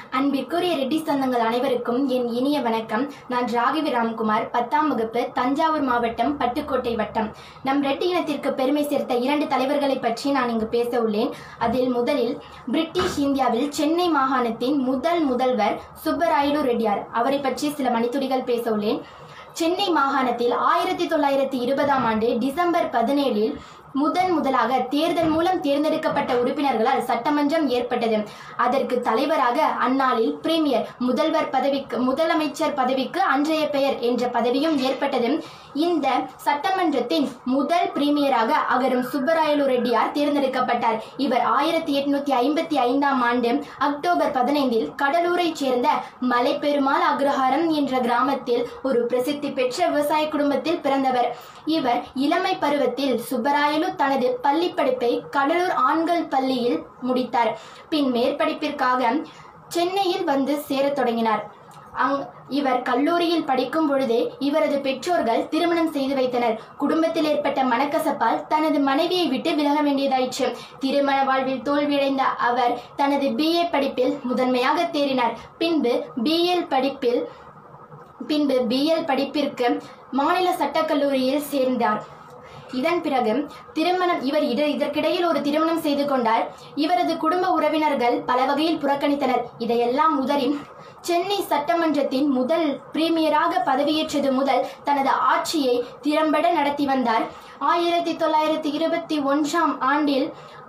அன்பிற்குரிய ரெட்டி சொந்தங்கள் அனைவருக்கும் என் இனிய வணக்கம் நான் ராகவி ராம்குமார் பத்தாம் வகுப்பு தஞ்சாவூர் மாவட்டம் பட்டுக்கோட்டை வட்டம் நம் ரெட்டி இனத்திற்கு பெருமை சேர்த்த இரண்டு தலைவர்களை பற்றி நான் இங்கு பேச உள்ளேன் அதில் முதலில் பிரிட்டிஷ் இந்தியாவில் சென்னை மாகாணத்தின் முதல் முதல்வர் சுப்பராயலு ரெட்டியார் அவரை பற்றி சில மணித்துளிகள் பேச உள்ளேன் சென்னை மாகாணத்தில் ஆயிரத்தி தொள்ளாயிரத்தி இருபதாம் ஆண்டு டிசம்பர் பதினேழில் முதன் முதலாக தேர்தல் மூலம் தேர்ந்தெடுக்கப்பட்ட உறுப்பினர்களால் சட்டமன்றம் ஏற்பட்டது அதற்கு தலைவராக அந்நாளில் பிரீமியர் முதல்வர் பதவிக்கு முதலமைச்சர் பதவிக்கு அன்றைய பெயர் என்ற பதவியும் ஏற்பட்டது இந்த சட்டமன்றத்தின் முதல் பிரீமியராக அகரும் சுப்பராயலு ரெட்டியார் தேர்ந்தெடுக்கப்பட்டார் இவர் ஆயிரத்தி எட்நூத்தி ஐம்பத்தி ஐந்தாம் ஆண்டு அக்டோபர் பதினைந்தில் கடலூரைச் சேர்ந்த மலைப்பெருமாள் அக்ரஹாரம் என்ற கிராமத்தில் ஒரு பிரசித்தி பெற்ற விவசாய குடும்பத்தில் பிறந்தவர் இவர் இளமை பருவத்தில் சுப்பராயலு தனது பள்ளி படிப்பை கடலூர் ஆண்கள் பள்ளியில் முடித்தார் பின் மேற்படிப்பிற்காக சென்னையில் வந்து சேரத் தொடங்கினார் அங் இவர் கல்லூரியில் படிக்கும் பொழுதே இவரது பெற்றோர்கள் திருமணம் செய்து வைத்தனர் குடும்பத்தில் ஏற்பட்ட மனக்கசப்பால் தனது மனைவியை விட்டு விலக வேண்டியதாயிற்று திருமண வாழ்வில் தோல்வியடைந்த அவர் தனது பிஏ படிப்பில் முதன்மையாக தேறினார் பின்பு பிஎல் படிப்பில் பின்பு பிஎல் படிப்பிற்கு மாநில சட்டக்கல்லூரியில் சேர்ந்தார் இதன் பிறகு திருமணம் இவர் இட இதற்கிடையில் ஒரு திருமணம் செய்து கொண்டார் இவரது குடும்ப உறவினர்கள் பல வகையில் புறக்கணித்தனர் இதையெல்லாம் உதறி சென்னை சட்டமன்றத்தின் முதல் பிரீமியராக பதவியேற்றது முதல் தனது ஆட்சியை திறம்பட நடத்தி வந்தார் ஆயிரத்தி தொள்ளாயிரத்தி இருபத்தி ஒன்றாம் ஆண்டில்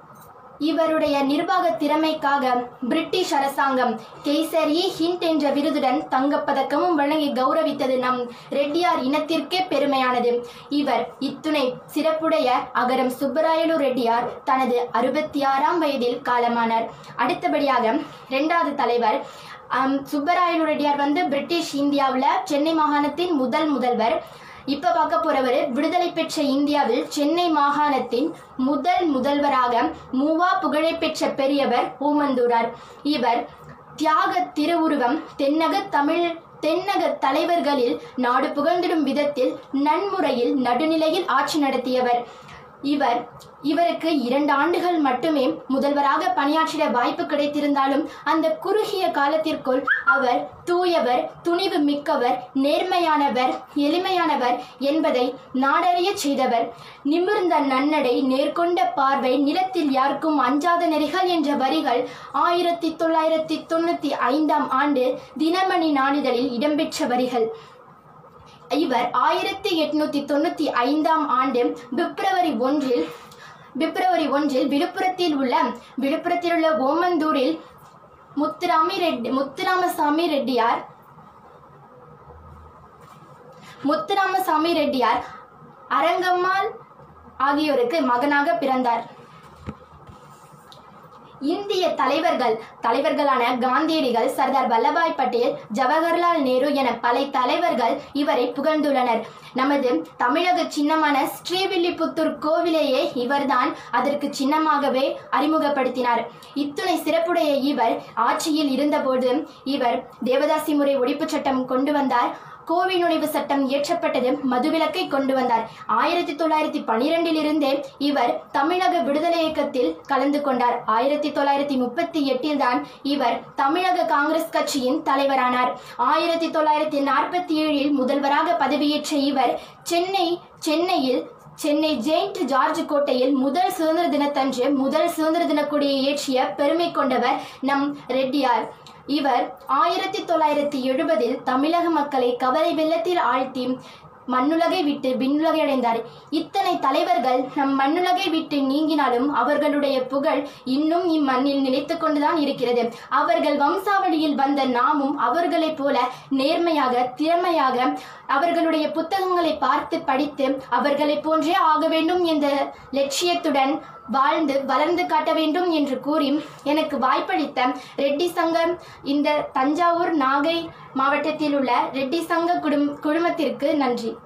இவருடைய நிர்வாக திறமைக்காக பிரிட்டிஷ் அரசாங்கம் கெய்சர் இ ஹிண்ட் என்ற விருதுடன் தங்கப்பதக்கமும் வழங்கி கௌரவித்தது நம் ரெட்டியார் இனத்திற்கே பெருமையானது இவர் இத்துணை சிறப்புடைய அகரம் சுப்பராயலு ரெட்டியார் தனது அறுபத்தி ஆறாம் வயதில் காலமானார் அடுத்தபடியாக இரண்டாவது தலைவர் அம், சுப்பராயலு ரெட்டியார் வந்து பிரிட்டிஷ் இந்தியாவில் சென்னை மாகாணத்தின் முதல் முதல்வர் இப்ப பார்க்க போறவர் விடுதலை பெற்ற இந்தியாவில் சென்னை மாகாணத்தின் முதல் முதல்வராக மூவா புகழை பெற்ற பெரியவர் ஓமந்தூரார் இவர் தியாக திருவுருவம் தென்னக தமிழ் தென்னக தலைவர்களில் நாடு புகழ்ந்திடும் விதத்தில் நன்முறையில் நடுநிலையில் ஆட்சி நடத்தியவர் இவர் இவருக்கு இரண்டு ஆண்டுகள் மட்டுமே முதல்வராக பணியாற்றிட வாய்ப்பு கிடைத்திருந்தாலும் அந்த குறுகிய காலத்திற்குள் அவர் தூயவர் துணிவு மிக்கவர் நேர்மையானவர் எளிமையானவர் என்பதை நாடறிய செய்தவர் நிமிர்ந்த நன்னடை நேர்கொண்ட பார்வை நிலத்தில் யாருக்கும் அஞ்சாத நெறிகள் என்ற வரிகள் ஆயிரத்தி தொள்ளாயிரத்தி தொண்ணூத்தி ஐந்தாம் ஆண்டு தினமணி நாளிதழில் இடம்பெற்ற வரிகள் இவர் ஆயிரத்தி எட்நூத்தி தொண்ணூத்தி ஐந்தாம் ஆண்டு பிப்ரவரி ஒன்றில் பிப்ரவரி ஒன்றில் விழுப்புரத்தில் உள்ள விழுப்புரத்தில் உள்ள ஓமந்தூரில் முத்துராமி ரெட்டி முத்துராமசாமி ரெட்டியார் முத்துராமசாமி ரெட்டியார் அரங்கம்மாள் ஆகியோருக்கு மகனாக பிறந்தார் இந்திய தலைவர்கள் தலைவர்களான காந்தியடிகள் சர்தார் வல்லபாய் பட்டேல் ஜவஹர்லால் நேரு என பல தலைவர்கள் இவரை புகழ்ந்துள்ளனர் நமது தமிழக சின்னமான ஸ்ரீவில்லிபுத்தூர் கோவிலையே இவர்தான் அதற்கு சின்னமாகவே அறிமுகப்படுத்தினார் இத்துணை சிறப்புடைய இவர் ஆட்சியில் இருந்தபோது இவர் தேவதாசி முறை ஒழிப்புச் சட்டம் கொண்டு வந்தார் கோவில் நுழைவு சட்டம் இயற்றப்பட்டது மதுவிலக்கை கொண்டு வந்தார் ஆயிரத்தி தொள்ளாயிரத்தி பனிரெண்டில் இருந்தே இவர் தமிழக விடுதலை இயக்கத்தில் கலந்து கொண்டார் ஆயிரத்தி தொள்ளாயிரத்தி முப்பத்தி எட்டில் தான் இவர் தமிழக காங்கிரஸ் கட்சியின் தலைவரானார் ஆயிரத்தி தொள்ளாயிரத்தி நாற்பத்தி ஏழில் முதல்வராக பதவியேற்ற இவர் சென்னை சென்னையில் சென்னை ஜெயிண்ட் ஜார்ஜ் கோட்டையில் முதல் சுதந்திர தினத்தன்று முதல் சுதந்திர தின கொடியை ஏற்றிய பெருமை கொண்டவர் நம் ரெட்டியார் இவர் ஆயிரத்தி தொள்ளாயிரத்தி எழுபதில் தமிழக மக்களை கவலை வெள்ளத்தில் ஆழ்த்தி மண்ணுலகை விட்டு விண்ணுலகை அடைந்தார் இத்தனை தலைவர்கள் நம் மண்ணுலகை விட்டு நீங்கினாலும் அவர்களுடைய புகழ் இன்னும் இம்மண்ணில் நிலைத்து கொண்டுதான் இருக்கிறது அவர்கள் வம்சாவளியில் வந்த நாமும் அவர்களைப் போல நேர்மையாக திறமையாக அவர்களுடைய புத்தகங்களை பார்த்து படித்து அவர்களைப் போன்றே ஆக வேண்டும் என்ற லட்சியத்துடன் வாழ்ந்து வளர்ந்து காட்ட வேண்டும் என்று கூறி எனக்கு வாய்ப்பளித்த ரெட்டி சங்கம் இந்த தஞ்சாவூர் நாகை மாவட்டத்தில் உள்ள ரெட்டி சங்க குடும் குழுமத்திற்கு நன்றி